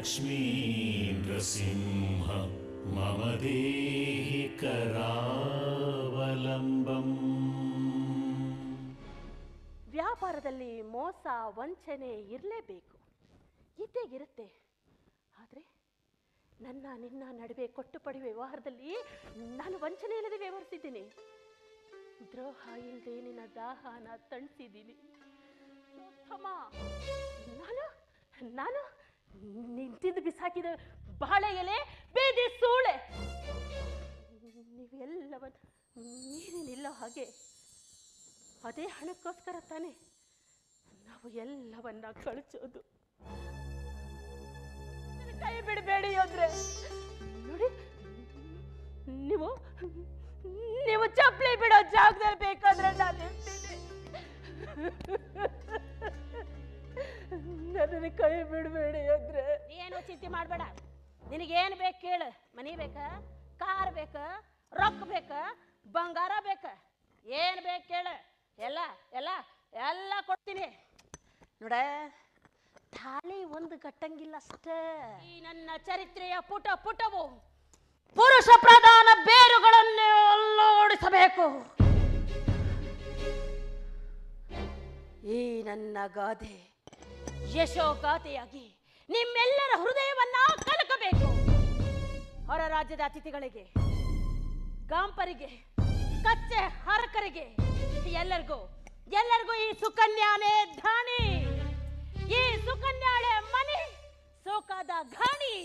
ಲಕ್ಷ್ಮೀ ನೃಸಿಂಹ ಮಮ ದೇಹಿ ಕರಾವಲಂಬಂ ವ್ಯಾಪಾರದಲ್ಲಿ ಮೋಸ ವಂಚನೆ ಇರಲೇಬೇಕು ಇದ್ದೇ ಇರುತ್ತೆ ಆದರೆ ನನ್ನ ನಿನ್ನ ನಡುವೆ ಕೊಟ್ಟು ಪಡೆಯುವ ವ್ಯವಹಾರದಲ್ಲಿ ನಾನು ವಂಚನೆ ಇಲ್ಲದೆ ವ್ಯವಹರಿಸಿದ್ದೀನಿ ದ್ರೋಹ ಇಲ್ಲದೆ ನಿನ್ನ ದಾಹನ ತಣಿಸಿದ್ದೀನಿ ಥಮ, ನಾನು ನಾನು ನಿಂತಿದ್ದು ಬಿಸಾಕಿದ ಬಾಳೆ ಎಲೆ ಬೇದಿ ಸೂಳೆ ನೀವೆಲ್ಲವನ್ನ ನೀರಿನಿಲ್ಲ ಹಾಗೆ ಅದೇ ಹಣಕ್ಕೋಸ್ಕರ ತಾನೇ ನಾವು ಎಲ್ಲವನ್ನ ಕಳಿಸೋದು ನನ್ನ ಕೈ ಬಿಡಬೇಡಿ ಅಂದ್ರೆ ನೋಡಿ ನೀವು ನೀವು ಚಪ್ಪಲಿ ಬಿಡೋ ಜಾಗದಲ್ಲಿ ಬೇಕಾದ್ರೆ ನಾನು ಇರ್ತೀನಿ. ನನ್ನನ್ನು ಕೈ ಬಿಡಬೇಡಿ ಅಂದ್ರೆ ಏನು ಚಿಂತೆ ಮಾಡಬೇಡ ನಿನಗೇನು ಬೇಕು ಕೇಳು ಮನಿ ಬೇಕ ಕಾರ್ ಬೇಕ ರೊಕ್ಕ ಬೇಕ ಬಂಗಾರ ಬೇಕ ಏನು ಬೇಕು ಕೇಳು ಎಲ್ಲ ಎಲ್ಲ ಎಲ್ಲ ಕೊಡ್ತೀನಿ ನೋಡ ತಾಳಿ ಒಂದು ಕಟ್ಟಂಗಿಲ್ಲ ಅಷ್ಟೇ ಈ ನನ್ನ ಚರಿತ್ರೆಯ ಪುಟ ಪುಟವು ಪುರುಷ ಪ್ರಧಾನ ಬೇರುಗಳನ್ನು ಅಲ್ಲೋಡಿಸಬೇಕು ಈ ನನ್ನ ಗಾದೆ ಯಶೋಗಾಥೆಯಾಗಿ ನಿಮ್ಮೆಲ್ಲರ ಹೃದಯವನ್ನ ಕಲಕಬೇಕು ಹೊರ ರಾಜ್ಯದ ಅತಿಥಿಗಳಿಗೆ ಗಾಂಪರಿಗೆ ಕಚ್ಚೆ ಹರಕರಿಗೆ ಎಲ್ಲರಿಗೂ ಎಲ್ಲರಿಗೂ ಈ ಸುಕನ್ಯಾನೇ ಧಾಣಿ ಈ ಸುಕನ್ಯಾಳೆ ಮನೆ ಸುಖದ ಘಾಣಿ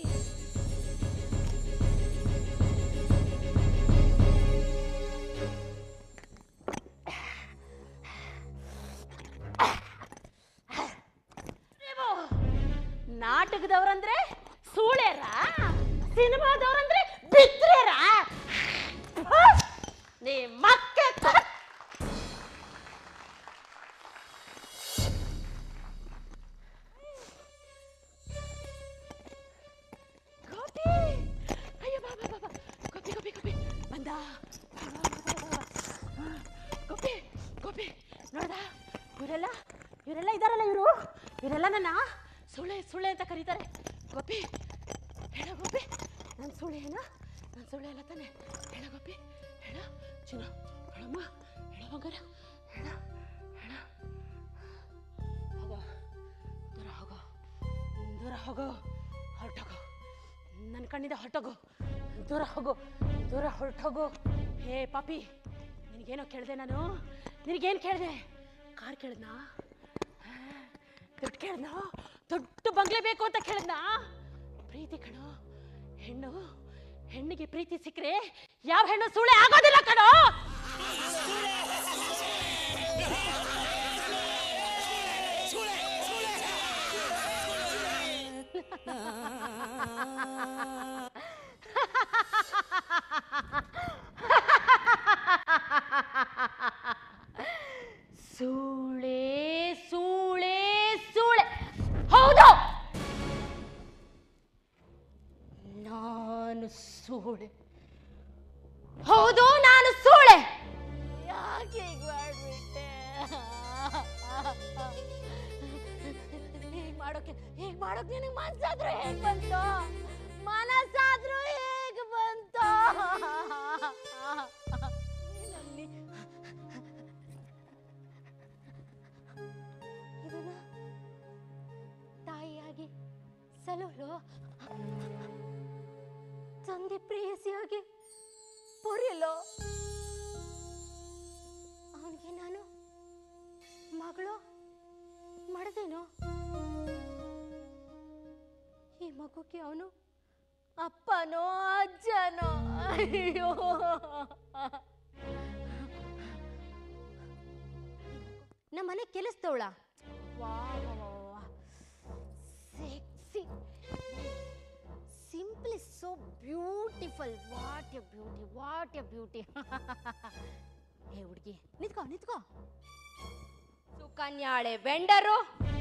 ನೀವು ನಾಟಕದವ್ರಂದ್ರೆ ಸೂಳೆರ ಸಿನಿಮಾದವ್ರಂದ್ರೆ ಬಿತ್ರೇರ ನೀ ಮಕ್ಕೆ ತ- ಗೋಪಿ ಅಯ್ಯೋ ಬಾ ಬಾ ಬಾ ಬಾ ಗೋಪಿ ಗೋಪಿ ಗೋಪಿ ಬಂದ ಬಾ, ಬಾ, ಬಾ, ಬಾ, ಬಾ, ಬಾ. ಗೋಪಿ ಗೋಪಿ ನೋಡ್ದ ಇವರೆಲ್ಲ ಇವರೆಲ್ಲ ಇದಾರಲ್ಲ ಇವರು ಇವರೆಲ್ಲ ನನ್ನ ಸುಳ್ಳೆ ಸುಳ್ಳೆ ಅಂತ ಕರೀತಾರೆ ಗೋಪಿ ಹೇಳ ಗೋಪಿ ನನ್ನ ಸುಳ್ಳೆ ಏನ ನನ್ನ ಸುಳ್ಳೆ ಅಲ್ಲ ತಾನೆ ಹೇಳ ಗೋಪಿ ಹೇಳ ಚಿನ್ನ ಹೇಳಮ್ಮ ಹೇಳ ಬಂಗಾರ ಹೇಳ ಹೇಳ ಹೋಗೋ ದೂರ ಹೋಗೋ ದೂರ ಹೋಗೋ ಹೊರಟೋಗೋ ನನ್ನ ಕಣ್ಣಿಂದ ಹೊರಟೋಗು ದೂರ ಹೋಗು ದೂರ ಹೊರಟೋಗು ಹೇ ಪಾಪಿ ನಿನಗೇನೋ ಕೇಳಿದೆ ನಾನು ನಿನಗೇನು ಕೇಳಿದೆ ಕಾರ್ ಕೇಳಿದ್ನಾ ದುಡ್ಡು ಕೇಳಿದ್ನಾ ದೊಡ್ಡ ಬಂಗ್ಲೆ ಬೇಕು ಅಂತ ಕೇಳಿದ್ನಾ ಪ್ರೀತಿ ಕಣೋ ಹೆಣ್ಣು ಹೆಣ್ಣಿಗೆ ಪ್ರೀತಿ ಸಿಕ್ಕರೆ ಯಾವ ಹೆಣ್ಣು ಸುಳ್ಳೆ ಆಗೋದಿಲ್ಲ ಕಣೋ ಸೂಳೆ ಸೂಳೆ ಸೂಳೆ ಹೌದು ನಾನು ಸೂಳೆ ಹೌದು ನಾನು ಸೂಳೆ ಯಾಕೆ ಹೀಗ್ ಮಾಡ್ಬಿಟ್ಟೆ ಹೀಗ್ ಮಾಡೋಕೆ ಹೀಗ್ ಮಾಡೋಕೆ ನಿನಗೆ ಮನ್ಸಾದ್ರೂ ಹೇಗ್ ಬಂತು ಮನಸ್ಸಾದ್ರೂ ಹೇಗ್ ಬಂತು ನೀನಲ್ಲಿ ಇದನ್ನ ತಾಯಿಯಾಗಿ ಸಲೋಲು ತಂದೆ ಪ್ರೇಯಸಿಯಾಗಿ ಪೊರೆಯಲು ಅವನಿಗೆ ನಾನು ಮಗಳು ಮಾಡ್ದೇನೋ ಈ ಮಗುಗೆ ಅವನು ಅಪ್ಪನೋ ಅಜ್ಜನೋ ಅಯ್ಯೋ ನಮ್ಮ ಮನೆ ಕೆಲಸದವಳ ವಾ sexy simply so beautiful what a beauty what a beauty hey ಹುಡುಗಿ ನಿಂತ್ಕೋ ನಿಂತ್ಕೋ ಸುಕನ್ಯಾಳೆ ವೆಂಡರು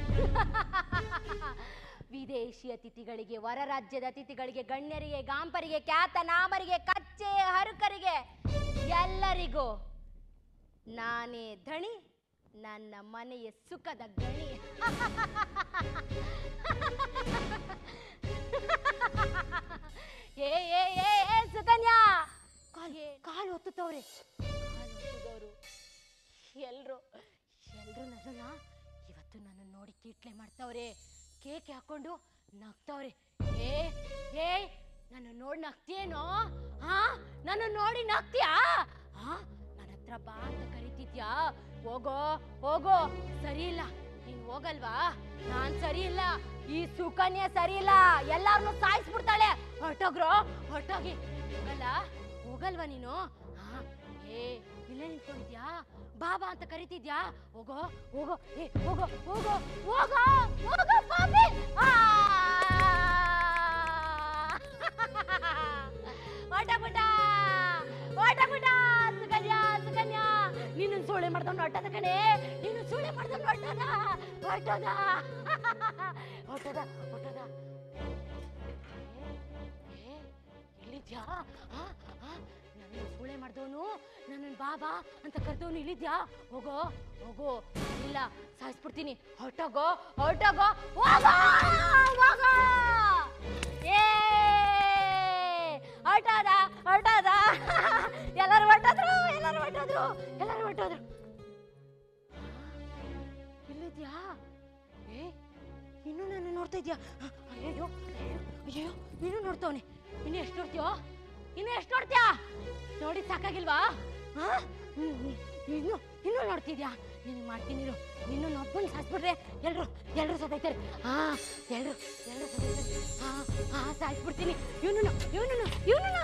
ವಿದೇಶಿ ಅತಿಥಿಗಳಿಗೆ ಹೊರ ರಾಜ್ಯದ ಅತಿಥಿಗಳಿಗೆ ಗಣ್ಯರಿಗೆ ಗಾಂಪರಿಗೆ ಖ್ಯಾತನಾಮರಿಗೆ ಕಚ್ಚೆ ಹರುಕರಿಗೆ ಎಲ್ಲರಿಗೂ ನಾನೇ ಧಣಿ ನನ್ನ ಮನೆಯ ಸುಖದ ಗಣಿ ಏ ಏ ಏ ಏ ಸುಕನ್ಯಾ ಕಾಲ್ ಕಾಲು ಒತ್ತುತ್ತವ್ರೆ ಕಾಲು ಒತ್ತುದವರು ಎಲ್ರು ಎಲ್ರು ನನ್ನನ್ನ ಇವತ್ತು ನನ್ನ ನೋಡಿ ಕೀಟ್ಲೆ ಮಾಡ್ತಾವ್ರೆ ಕೇಕ್ ಹಾಕೊಂಡು ನಗ್ತಾವ್ರೆ ಏ ಏ ನನ್ನ ನೋಡಿ ನಗ್ತೀಯೇನೋ ಹಾ ನನ್ನ ನೋಡಿ ನಗ್ತೀಯಾ ಹಾ ನನ್ನ ಹತ್ರ ಬಾ ಅಂತ ಕರಿತಿದ್ಯಾ ಹೋಗೋ ಹೋಗೋ ಸರಿ ಇಲ್ಲ ನೀನ್ ಹೋಗಲ್ವಾ ನಾನ್ ಸರಿ ಇಲ್ಲ ಈ ಸುಕನ್ಯಾ ಸರಿ ಇಲ್ಲ ಎಲ್ಲಾರನ್ನು ಸಾಯಿಸ್ಬಿಡ್ತಾಳೆ ಹೊರಟೋಗ್ರೋ ಹೊರಟೋಗಿ ಹೋಗಲ್ಲ ಹೋಗಲ್ವಾ ನೀನು ಹಾ ಏ ಇಲ್ಲೇ ನಿಂತ್ಕೊಂಡಿದ್ಯಾ ಬಾಬಾ ಅಂತ ಕರಿತಿದ್ಯಾ ಹೋಗೋ ಹೋಗೋ ಏ ಹೋಗೋ ಹೋಗೋ ಹೋಗೋ ಹೋಗೋ ಪಾಪಿ ಆ! ಹೊರ್ಟೋಗ್ಬಿಟ್ಟ ಹೊರ್ಟೋಗ್ಬಿಟ್ಟ ಸುಕನ್ಯಾ ಸುಕನ್ಯಾ ನೀನು ಸೂಳೆ ಮಾಡ್ದವ್ನು ಹೊಟ್ಟದ ಕಣೆ ನೀನು ಸೂಳೆ ಮಾಡ್ದವ್ನು ಹೊಟ್ಟದ ಹೊಟ್ಟದ ಹೊಟ್ಟದ ಹೊಟ್ಟದ ಏ, ಎಲ್ಲಿದ್ಯಾ ಆ, ಆ, ನನ್ನ ಸೂಳೆ ಮಾಡ್ದವನು ನನ್ನ ಬಾಬಾ ಅಂತ ಕರೆದವನು ಇಲ್ಲಿದ್ಯಾ ಹೋಗೋ ಹೋಗೋ ಇಲ್ಲ ಸಾಯಿಸ್ಬಿಡ್ತೀನಿ ಹೊರಟೋಗೋ ಹೊರಟೋಗೋ ಹೋಗೋ ಹೋಗೋ ಏ ಹೊರಟೋದ ಹೊರಟೋದ ಎಲ್ಲರೂ ಹೊರಟೋದ್ರು ಎಲ್ಲರೂ ಹೊರಟೋದ್ರು ಎಲ್ಲರೂ ಹೊರಟೋದ್ರು ಇಲ್ಲಿದ್ಯಾ ಏ ಇನ್ನು ನನ್ನ ನೋಡ್ತಾ ಇದ್ಯಾ ಅಯ್ಯೋ ಅಯ್ಯೋ ನೀನು ನೋಡ್ತಾವನೆ ಇನ್ನು ಎಷ್ಟು ನೋಡ್ತೀಯೋ ಇನ್ನು ಎಷ್ಟು ನೋಡ್ತೀಯಾ ನೋಡಿ ಸಾಕಾಗಿಲ್ವಾ ಹಾ? ಹ್ಮ್, ಹ್ಮ್. ಇನ್ನು ಇನ್ನು ನೋಡ್ತಿದ್ಯಾ ನೀನು ಮಾಡ್ತೀನಿ ಇರು. ನಿನ್ನ ಒಬ್ಬನ ಸಾಯಿಸ್ಬಿಟ್ರೆ ಎಲ್ರು ಎಲ್ರು ಸತ್ತೈತಾರೆ ಹಾ ಎಲ್ರು ಎಲ್ರು ಸತ್ತೈತಾರೆ ಹಾ ಹಾ ಸಾಯಿಸ್ಬಿಡ್ತೀನಿ ಇವನು ಇವನು ಇವನು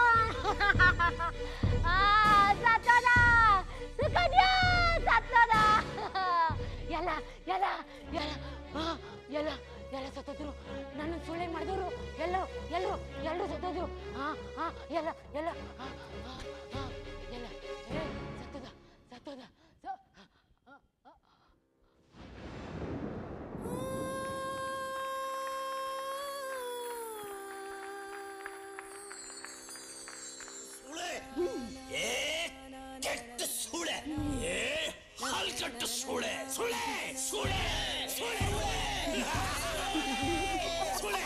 ಆ ಸತ್ತದ ಸುಕನ್ಯಾ ಸತ್ತದ ಎಲ್ಲ ಎಲ್ಲ ಎಲ್ಲ ಆ, ಎಲ್ಲ ಎಲ್ಲ ಸತ್ತೋದ್ರು ನನ್ನ ಸುಳ್ಳೆ ಮಾಡಿದವರು ಎಲ್ಲರೂ ಎಲ್ಲರೂ ಎಲ್ಲರೂ ಸತ್ತೋದ್ರು ಹಾ ಹಾ ಎಲ್ಲ ಎಲ್ಲ ಆ, ಆ, ಆ, ಎಲ್ಲ ಏ, ಸತ್ತೋದ ಸತ್ತೋದ ಸ- ಆ, ಆ, ಆ. ಸುಳೆ ಏ ಕೆಟ್ಟ ಸುಳೆ ಏ ಹಲ್ಕಟ್ಟ ಸುಳೆ ಸುಳೆ ಸುಳೆ ಸುಳೆ ಸುಳೆ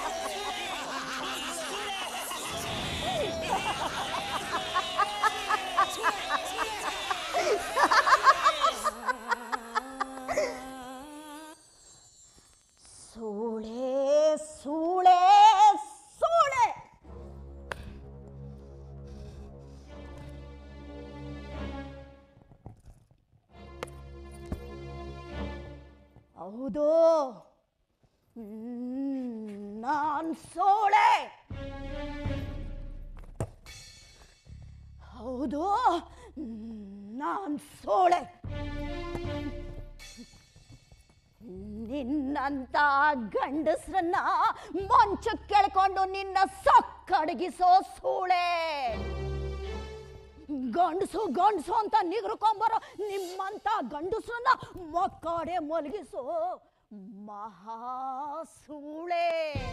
ಸೂಳೆ ಸೂಳೆ ಸೂಳೆ ಹೌದು ನಾನ್ ಸೋಳೆ ಹೌದು ನಾನ್ ಸೋಳೆ ನಿನ್ನಂತ ಗಂಡಸ್ರನ್ನ ಮಂಚ ಕೆಳ್ಕೊಂಡು ನಿನ್ನ ಸಕ್ಕಡಗಿಸೋ ಸೂಳೆ ಗಂಡಸು ಗಂಡಸು ಅಂತ ನಿಗ್ರಕೊಂಬರೋ ನಿಮ್ಮಂತ ಗಂಡಸ್ರನ್ನ ಮಕ್ಕಡೆ ಮಲಗಿಸೋ ಮಹಾ ಸೂಳೆ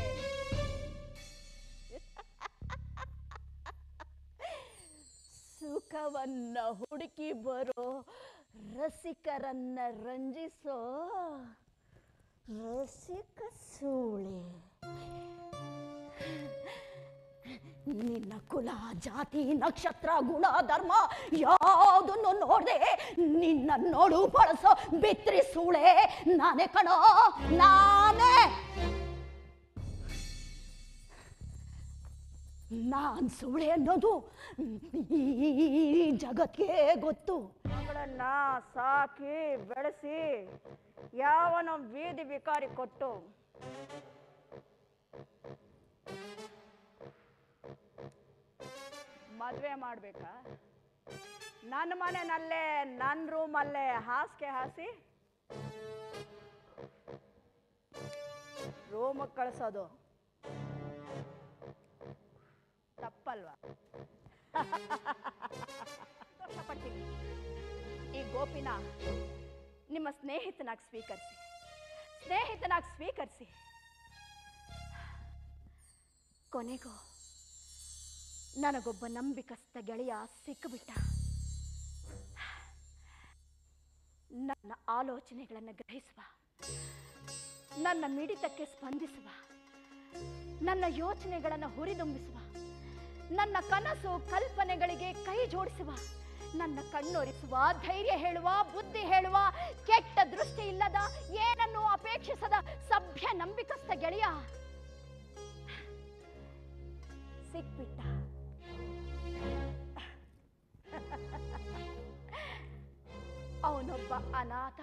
ಸುಖವನ್ನ ಹುಡುಕಿ ಬರೋ ರಸಿಕರನ್ನ ರಂಜಿಸೋ ರಸಿಕ ಸೂಳೆ ನಿನ್ನ ಕುಲ ಜಾತಿ ನಕ್ಷತ್ರ ಗುಣ ಧರ್ಮ ಯಾವುದನ್ನು ನೋಡ್ದೆ ನಿನ್ನ ನೋಡು ಬಳಸೋ ಬಿತ್ರಿ ಸೂಳೆ ನಾನೇ ಕಣೋ ನಾನೇ ನಾನ್ ಸುಳೆ ಅನ್ನೋದು ಈ ಜಗತ್ಗೆ ಗೊತ್ತು ಮಗಳನ್ನ ಸಾಕಿ ಬೆಳೆಸಿ ಯಾವನ ಬೀದಿ ಬಿಕಾರಿ ಕೊಟ್ಟು ಮದುವೆ ಮಾಡ್ಬೇಕಾ ನನ್ನ ಮನೆಯಲ್ಲೇ ನನ್ನ ರೂಮಲ್ಲೇ ಹಾಸಿಗೆ ಹಾಸಿ ರೂಮಿಗೆ ಕಳಿಸೋದು ತಪ್ಪಲ್ವಾ ಸಂತೋಷಪಡ್ತೀನಿ ಈ ಗೋಪಿನ ನಿಮ್ಮ ಸ್ನೇಹಿತನಾಗಿ ಸ್ವೀಕರಿಸಿ ಸ್ನೇಹಿತನಾಗಿ ಸ್ವೀಕರಿಸಿ ಕೊನೆಗೂ ನನಗೊಬ್ಬ ನಂಬಿಕಸ್ತ ಗೆಳೆಯ ಸಿಕ್ಕಿಬಿಟ್ಟ ನನ್ನ ಆಲೋಚನೆಗಳನ್ನು ಗ್ರಹಿಸುವ ನನ್ನ ಮಿಡಿತಕ್ಕೆ ಸ್ಪಂದಿಸುವ ನನ್ನ ಯೋಚನೆಗಳನ್ನು ಹುರಿದುಂಬಿಸುವ ನನ್ನ ಕನಸು ಕಲ್ಪನೆಗಳಿಗೆ ಕೈ ಜೋಡಿಸುವ ನನ್ನ ಕಣ್ಣೊರಿಸುವ ಧೈರ್ಯ ಹೇಳುವ ಬುದ್ಧಿ ಹೇಳುವ ಕೆಟ್ಟ ದೃಷ್ಟಿ ಇಲ್ಲದ ಏನನ್ನು ಅಪೇಕ್ಷಿಸದ ಸಭ್ಯ ನಂಬಿಕಸ್ಥ ಗೆಳೆಯ ಸಿಕ್ಬಿಟ್ಟ ಅವನೊಬ್ಬ ಅನಾಥ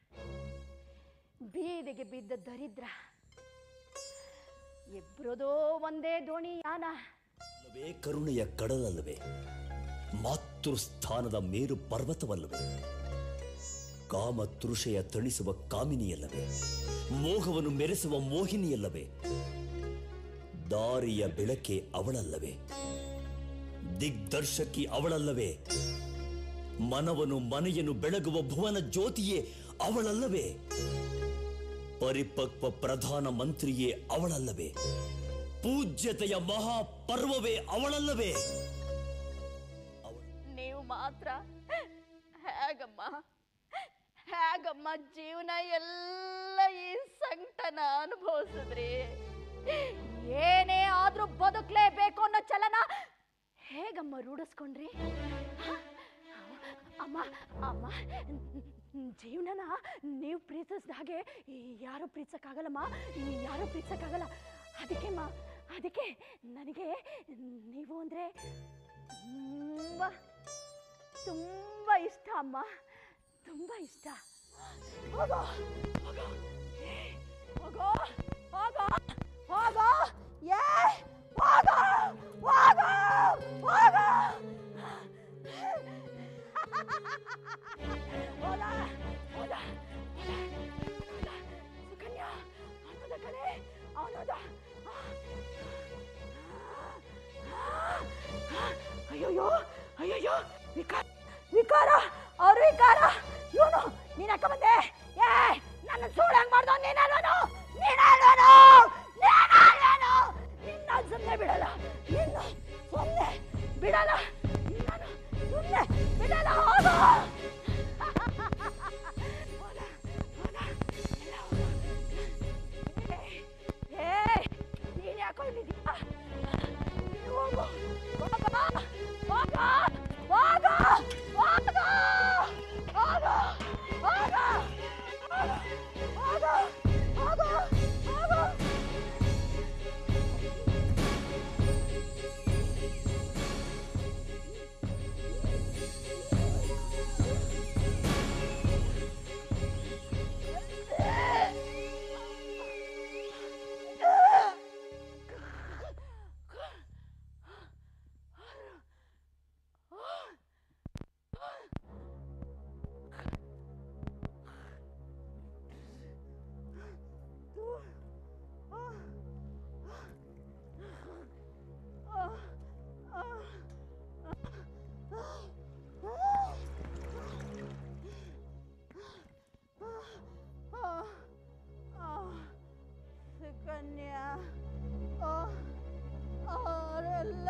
ಬೀದಿಗೆ ಬಿದ್ದ ದರಿದ್ರ ಇಬ್ರದೋ ಒಂದೇ ದೋಣಿ ಯಾನ ಅಲ್ಲವೇ ಕರುಣೆಯ ಕಡಲಲ್ಲವೇ ಮಾತೃಸ್ಥಾನದ ಮೇರು ಪರ್ವತವಲ್ಲವೇ ಕಾಮ ತೃಷೆಯ ತಣಿಸುವ ಕಾಮಿನಿಯಲ್ಲವೇ ಮೋಹವನ್ನು ಮೆರೆಸುವ ಮೋಹಿನಿಯಲ್ಲವೇ ದಾರಿಯ ಬೆಳಕೆ ಅವಳಲ್ಲವೇ ದಿಗ್ದರ್ಶಕಿ ಅವಳಲ್ಲವೇ ಮನವನು ಮನೆಯನ್ನು ಬೆಳಗುವ ಭುವನ ಜ್ಯೋತಿಯೇ ಅವಳಲ್ಲವೇ ಪರಿಪಕ್ವ ಪ್ರಧಾನ ಮಂತ್ರಿಯೇ ಅವಳಲ್ಲವೇ ಪೂಜ್ಯತೆಯ ಮಹಾಪರ್ವವೇ ಅವಳಲ್ಲವೇ ನೀವು ಮಾತ್ರ ಹೇಗಮ್ಮ ಹೇಗಮ್ಮ ಜೀವನ ಎಲ್ಲ ಈ ಸಂಕಟನ ಅನುಭವಿಸಿದ್ರಿ ಏನೇ ಆದ್ರೂ ಬದುಕ್ಲೇಬೇಕು ಅನ್ನೋ ಚಲನ ಹೇಗಮ್ಮ ರೂಢಿಸ್ಕೊಂಡ್ರಿ ಹ? ಅಮ್ಮ ಅಮ್ಮ ಜೀವನನ ನೀವು ಪ್ರೀತಿಸಿದ ಹಾಗೆ ಯಾರು ಪ್ರೀತಿಸಕ್ಕಾಗಲ್ಲಮ್ಮ ಯಾರು ಪ್ರೀತಿಸಕ್ಕಾಗಲ್ಲ ಅದಕ್ಕೆಮ್ಮ ಅದಕ್ಕೆ ನನಗೆ ನೀವು ಅಂದರೆ ತುಂಬ ತುಂಬ ಇಷ್ಟ ಅಮ್ಮ ತುಂಬ ಇಷ್ಟ ಹೋಗೋ ಹೋಗೋ ಏ, ಹೋಗೋ ಹೋಗೋ ಹೋಗೋ ಏ ಹೋಗೋ ಹೋಗೋ ಹೋಗೋ ಹೋದ ಹೋದ ಹೋದ ಸುಕನ್ಯಾ ಅವನೋದ ಕಣೆ ಅವನೋದ ಅಯ್ಯೋಯ್ಯೋ ಅಯ್ಯೋಯ್ಯೋ ವಿಕಾರ ವಿಕಾರ ಅವ್ರ ವಿಕಾರ ಇವನು ನೀನ್ ಯಾಕ ಬಂದೆ ಏ ನನ್ನ ಸುಳ್ಳು ಹೆಂಗ್ ಮಾಡ್ದೋ ನೀನಲ್ವನು ನೀನಲ್ವನು ನೀನಲ್ವನು ನಿನ್ನ ಸುಮ್ಮನೆ ಬಿಡಲ್ಲ ನಿನ್ನ ಸುಮ್ಮನೆ ಬಿಡಲ್ಲ ನಿನ್ನನು ಸುಮ್ಮನೆ ಬಿಡಲ್ಲ ಹೋಗು ಹೋದ, ಹೋದ, ಎಲ್ಲ ಹೋದ. ಏ, ಏ, ನೀನ್ ಯಾಕೋ ಇಲ್ಲಿದ್ಯಾ ನೀನು ಹೋಗು ಹೋಗ ಹೋಗ ಹೋಗ ಹೋಗ ಹೋಗ ಹೋಗ ಹೋಗ ಹೋಗ ಹೋಗ ಸುಕನ್ಯಾ ಅವರೆಲ್ಲ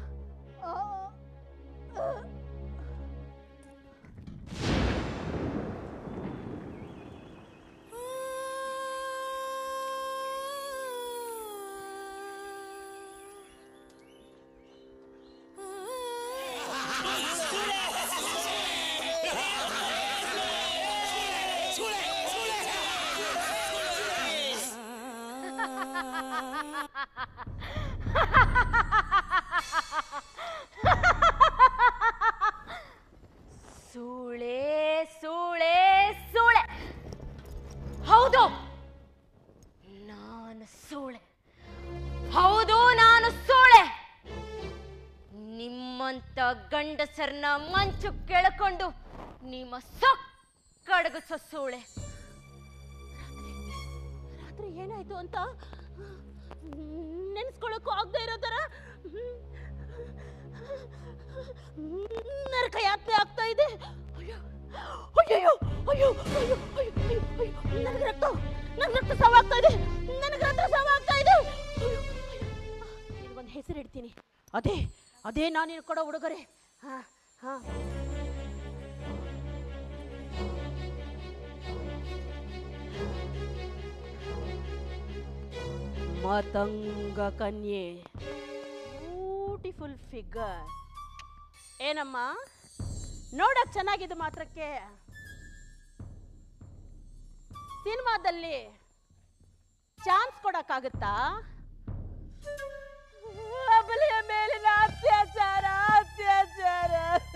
ಸೂಳೆ ಸೂಳೆ ಸೂಳೆ ಹೌದು ನಾನು ಸೂಳೆ ಹೌದು ನಾನು ಸೂಳೆ ನಿಮ್ಮಂತ ಗಂಡಸರನ್ನ ಮಂಚು ಕೆಳಕೊಂಡು ನಿಮ್ಮ ಸೊಕ್ಕಡಗಿಸೋ ಸೂಳೆ ರಾತ್ರಿ ಏನಾಯ್ತು ಅಂತ ನೆನೆಸ್ಕೊಳ್ಳೋಕ್ಕೂ ಆಗದೆ ಇರೋ ಥರ ನರಕ ಯಾತ್ರೆ ಆಗ್ತಾ ಇದೆ ಅಯ್ಯೋ ಅಯ್ಯೋ ಅಯ್ಯೋ ಅಯ್ಯೋ ಅಯ್ಯೋ ಅಯ್ಯೋ ಅಯ್ಯೋ ನನಗೆ ರಕ್ತ ನನಗೆ ರಕ್ತ ಸಾವಾಗ್ತಾ ಇದೆ ನನಗೆ ರಕ್ತ ಸಾವಾಗ್ತಾ ಇದೆ ಅಯ್ಯೋ ನಿನಗೊಂದು ಹೆಸರು ಇಡ್ತೀನಿ ಅದೇ ಅದೇ ನಾನು ನಿನಗೆ ಕೊಡೋ ಉಡುಗೊರೆ ಹಾ ಹಾ ಮಾತಂಗ ಕನ್ಯೆ ಬ್ಯೂಟಿಫುಲ್ ಫಿಗರ್ ಏನಮ್ಮ ನೋಡಕ್ ಚೆನ್ನಾಗಿದೆ ಮಾತ್ರಕ್ಕೆ ಸಿನಿಮಾದಲ್ಲಿ ಚಾನ್ಸ್ ಕೊಡಕ್ಕಾಗುತ್ತಾ ಅಬಲೆಯ ಮೇಲಿನ ಅತ್ಯಾಚಾರ ಅತ್ಯಾಚಾರ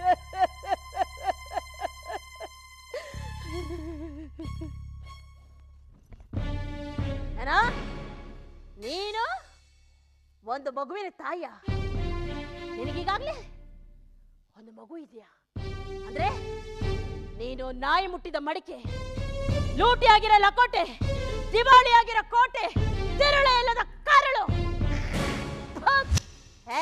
ಏನ ನೀನು ಒಂದು ಮಗುವಿನ ತಾಯಿಯ ನಿನಗೀಗಾಗ್ಲೇ ಒಂದು ಮಗು ಇದೆಯಾ ಅಂದ್ರೆ ನೀನು ನಾಯಿ ಮುಟ್ಟಿದ ಮಡಿಕೆ ಲೂಟಿ ಆಗಿರೋ ಲಕೋಟೆ ದಿವಾಳಿ ಆಗಿರೋ ಕೋಟೆ ತಿರುಳೆ ಇಲ್ಲದ ಕರಳು ಥು! ಹೇ!